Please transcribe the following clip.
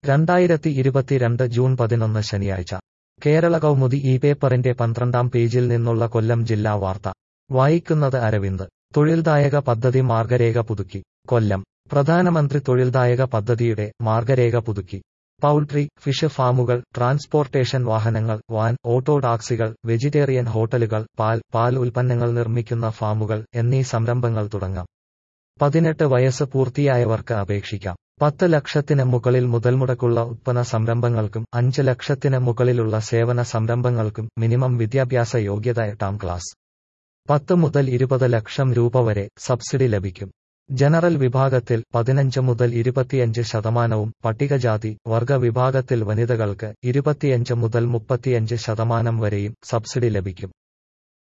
രണ്ടായിരത്തി ഇരുപത്തിരണ്ട് ജൂൺ പതിനൊന്ന് ശനിയാഴ്ച കേരള കൗമുദി ഈ പേപ്പറിന്റെ പന്ത്രണ്ടാം പേജിൽ നിന്നുള്ള കൊല്ലം ജില്ലാ വാർത്ത വായിക്കുന്നത് അരവിന്ദ് തൊഴിൽദായക പദ്ധതി മാർഗരേഖ പുതുക്കി കൊല്ലം പ്രധാനമന്ത്രി തൊഴിൽദായക പദ്ധതിയുടെ മാർഗരേഖ പുതുക്കി പൗൾട്രി ഫിഷ് ഫാമുകൾ ട്രാൻസ്പോർട്ടേഷൻ വാഹനങ്ങൾ വാൻ ഓട്ടോ ടാക്സികൾ വെജിറ്റേറിയൻ ഹോട്ടലുകൾ പാൽ പാൽ ഉൽപ്പന്നങ്ങൾ നിർമ്മിക്കുന്ന ഫാമുകൾ എന്നീ സംരംഭങ്ങൾ തുടങ്ങാം പതിനെട്ട് വയസ്സ് പൂർത്തിയായവർക്ക് അപേക്ഷിക്കാം പത്ത് ലക്ഷത്തിന് മുകളിൽ മുതൽമുടക്കുള്ള ഉത്പന്ന സംരംഭങ്ങൾക്കും അഞ്ച് ലക്ഷത്തിന് മുകളിലുള്ള സേവന സംരംഭങ്ങൾക്കും മിനിമം വിദ്യാഭ്യാസ യോഗ്യത എട്ടാം ക്ലാസ് പത്ത് മുതൽ ഇരുപത് ലക്ഷം രൂപ വരെ സബ്സിഡി ലഭിക്കും ജനറൽ വിഭാഗത്തിൽ പതിനഞ്ച് മുതൽ ഇരുപത്തിയഞ്ച് ശതമാനവും പട്ടികജാതി വർഗ വിഭാഗത്തിൽ വനിതകൾക്ക് ഇരുപത്തിയഞ്ച് മുതൽ മുപ്പത്തിയഞ്ച് ശതമാനം വരെയും സബ്സിഡി ലഭിക്കും